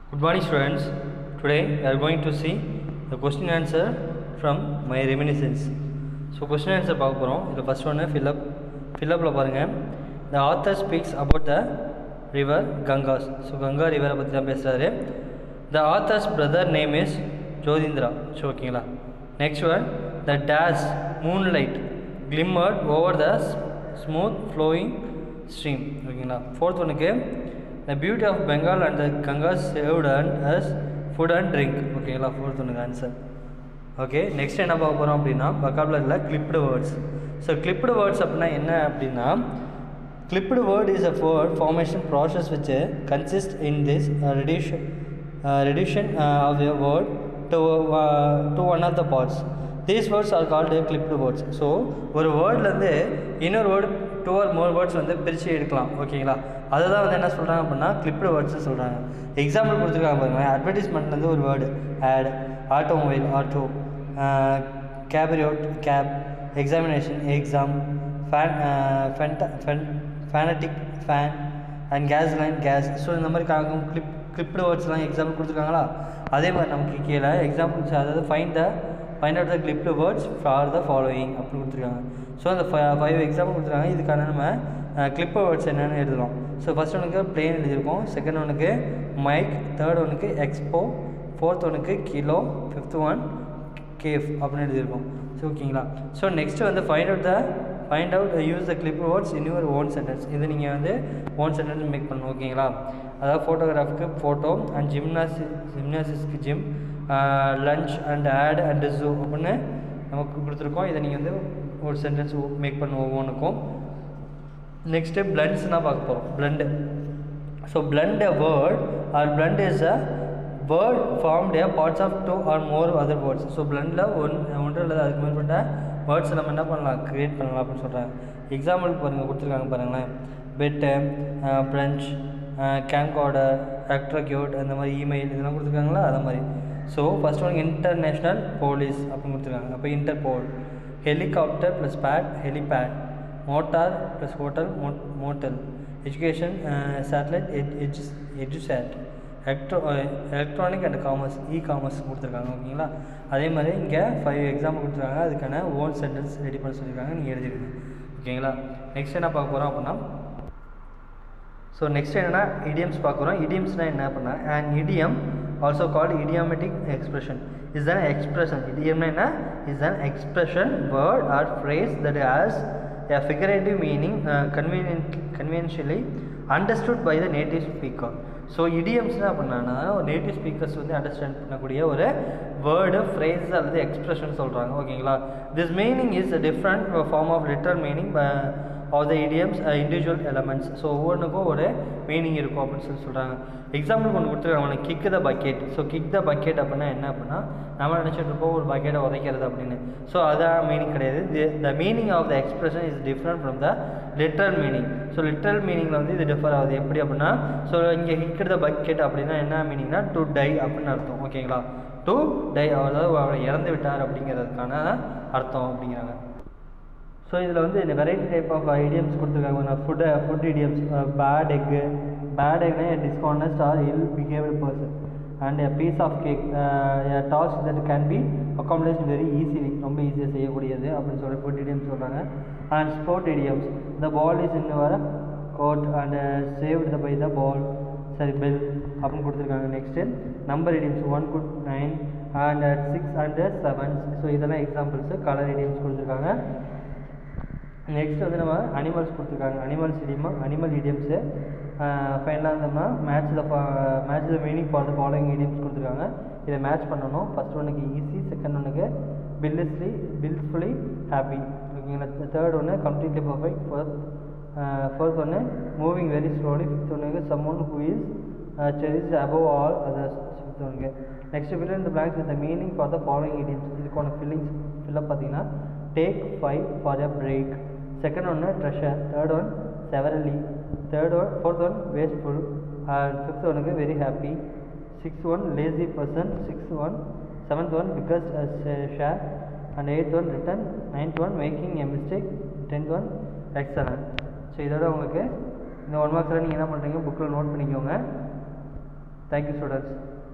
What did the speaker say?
Good morning students. Today we are going to see the question answer from my reminiscence. So question answer பார்க்க போகிறோம் இதில் first ஒன்று fill up ஃபில்அப்பில் பாருங்கள் the author speaks about the river Gangas so Ganga ரிவரை பற்றி தான் பேசுகிறாரு the author's brother name is Jyotindra so ஓகேங்களா next one the day's moonlight glimmered over the smooth flowing stream ஓகேங்களா ஃபோர்த் ஒனுக்கு the beauty of Bengal and the Ganga served and us food and drink ஓகேங்களா fourth ஒனுக்கு answer okay next என்ன பார்க்க போகிறோம் அப்படின்னா பக்காபுலரில் clipped words so clipped words அப்படின்னா என்ன அப்படின்னா clipped word is a word formation process which consist in this reduction reduction of a word to to one of the parts these words are called clipped words so ஒரு வேர்ட்லேருந்து இன்னொரு word two or more words வந்து பிரித்து எடுக்கலாம் ஓகேங்களா அதை தான் வந்து என்ன சொல்கிறாங்க அப்படின்னா கிளிப்டு வேர்ட்ஸ்னு சொல்கிறாங்க எக்ஸாம்பிள் கொடுத்துருக்காங்க பாருங்களேன் அட்வர்டைஸ்மெண்ட்லேருந்து ஒரு word ad automobile auto cabriolet cab examination exam fan ஃபென்டா fen fanatic fan and gasoline gas so இந்த மாதிரி காங்கும் கிளிப் கிளிப்டு வேர்ட்ஸ்லாம் எக்ஸாம்பிள் கொடுத்துருக்காங்களா அதே மாதிரி நமக்கு கீழே எக்ஸாம்பிள்ஸ் அதாவது fine the find out the clipped words for the following அப்படின்னு கொடுத்துருக்காங்க ஸோ அந்த ஃபைவ் எக்ஸாம்பிள் கொடுத்துருக்காங்க இதுக்கான நம்ம கிளிப்பு வேர்ட்ஸ் என்னென்னு எழுதலாம் ஸோ ஃபஸ்ட் ஒனுக்கு பிளேன் எழுதியிருக்கோம் செகண்ட் ஒனுக்கு மைக் தேர்ட் ஒனுக்கு எக்ஸ்போ ஃபோர்த் ஒனுக்கு கிலோ ஃபிஃப்த் ஒன் கேஃப் அப்படின்னு எழுதியிருக்கோம் ஸோ ஓகேங்களா ஸோ நெக்ஸ்ட் வந்து find out the find out use the clip words in your own sentence இது நீங்கள் வந்து ஓன் சென்டென்ஸ் மேக் பண்ணணும் ஓகேங்களா அதாவது ஃபோட்டோகிராஃப்க்கு ஃபோட்டோ அண்ட் ஜிம்னாசி ஜிம்னாசிஸ்க்கு gym lunch and ad and zoo அப்படின்னு நமக்கு கொடுத்துருக்கோம் இதை நீங்கள் வந்து ஒரு சென்டென்ஸ் மேக் பண்ண ஒவ்வொன்றுக்கும் நெக்ஸ்ட்டு பிளண்ட்ஸ்னால் பார்க்க போகிறோம் blend so blend a word or blend is a word formed a parts of two or more other words so பிளண்டில் ஒன் ஒன்று அல்லது அதுக்கு மேற்பட்ட வேர்ட்ஸ் நம்ம என்ன பண்ணலாம் க்ரியேட் பண்ணலாம் அப்படின்னு சொல்கிறாங்க எக்ஸாம்பிள் பாருங்கள் கொடுத்துருக்காங்க பாருங்களேன் பெட்டு ப்ரெஞ்ச் கேம்கார்டர் ஆக்ட்ரக்யூட் அந்த மாதிரி இமெயில் இதெல்லாம் கொடுத்துருக்காங்களா அது மாதிரி so first one international police அப்படின்னு கொடுத்துருக்காங்க அப்போ interpol helicopter plus pad helipad motor plus hotel mot motel education satellite ed edu edusat electro electronic and commerce e commerce கொடுத்துருக்காங்க ஓகேங்களா அதே மாதிரி இங்கே ஃபைவ் எக்ஸாம்பிள் கொடுத்துருக்காங்க அதுக்கான ஓன் சென்டென்ஸ் ரெடி பண்ண சொல்லியிருக்காங்க நீங்கள் எழுதிருங்க ஓகேங்களா நெக்ஸ்ட் என்ன பார்க்க போகிறோம் அப்படின்னா ஸோ நெக்ஸ்ட் என்னென்னா இடியம்ஸ் பார்க்குறோம் இடியம்ஸ்னால் என்ன அப்படின்னா and idiom also called idiomatic expression is an expression இடியம்னா என்ன is an expression word or phrase that has a figurative meaning uh, convenient conveniently understood by the native speaker so இடியம்ஸ்னால் அப்படின்னா ஒரு நேட்டிவ் ஸ்பீக்கர்ஸ் வந்து understand பண்ணக்கூடிய ஒரு word phrase அல்லது expression சொல்கிறாங்க ஓகேங்களா this meaning is a different form of literal meaning of the idioms individual elements so ஒவ்வொன்றுக்கும் ஒரு மீனிங் இருக்கும் அப்படின்னு சொல்லி சொல்கிறாங்க எக்ஸாம்பிள் ஒன்று கொடுத்துருக்காங்க kick the bucket so kick the bucket அப்படின்னா என்ன அப்படின்னா நம்ம நினச்சிட்டு இருப்போம் ஒரு பக்கெட்டை உதைக்கிறது அப்படின்னு ஸோ அதான் மீனிங் கிடையாது the meaning of the expression is different from the literal meaning so literal மீனிங்கில் வந்து இது டிஃபர் ஆகுது எப்படி அப்படின்னா ஸோ இங்கே கிக் த பக்கெட் அப்படின்னா என்ன மீனிங்னா டு டை அப்படின்னு அர்த்தம் ஓகேங்களா டு டை அதாவது அவர் இறந்து விட்டார் அப்படிங்கிறதுக்கான அர்த்தம் அப்படிங்கிறாங்க ஸோ இதில் வந்து இந்த வெரைட்டி டைப் ஆஃப் ஐடியம்ஸ் கொடுத்துருக்காங்க ஃபுட் ஃபுட் ஐடியம்ஸ் பேட் எக்கு பேட் எக்னா dishonest or ill behaved person and a piece of cake a task that can be accomplish very easily ரொம்ப ஈஸியாக செய்யக்கூடியது அப்படின்னு சொல்லி ஃபுட் ஐடியம்ஸ் சொல்கிறாங்க and sport idioms the ball is in your court and saved the by the ball சரி bell அப்படின்னு கொடுத்துருக்காங்க next number idioms one good nine and six and sevens so இதெல்லாம் எக்ஸாம்பிள்ஸு கலர் ஐடியம்ஸ் கொடுத்துருக்காங்க நெக்ஸ்ட் வந்து நம்ம animals கொடுத்துருக்காங்க அனிமல்ஸ் இடியமா அனிமல் இடியம்ஸு ஃபைனலாக இருந்தோம்னா match the match the meaning for the following idioms கொடுத்துருக்காங்க இதை மேட்ச் பண்ணணும் ஃபஸ்ட் ஒன்றுக்கு ஈஸி செகண்ட் ஒன்றுக்கு பில்லிஸ்லி பில்ஃபுல்லி ஹாப்பி ஓகேங்களா தேர்ட் ஒன்று கம்ப்ளீட்லி பர்ஃபெக்ட் ஃபோர்த் ஃபோர்த் ஒன்று மூவிங் வெரி ஸ்லோலி ஃபிஃப்த் ஒன்றுக்கு someone who is cherish above all others fifth ஒன்றுக்கு நெக்ஸ்ட் ஃபில் இந்த blanks with the meaning for the following idioms இதுக்கான fillings fill up பார்த்தீங்கன்னா take five for a break second ஒன்று treasure third one severally third one fourth one wasteful and fifth ஒனுக்கு very happy sixth one lazy person sixth one seventh one biggest share and eighth one written ninth one making a mistake tenth one excellent so இதோட உங்களுக்கு இந்த one மார்க்ஸில் நீங்கள் என்ன பண்ணுறீங்க புக்கில் note பண்ணிக்கோங்க thank you students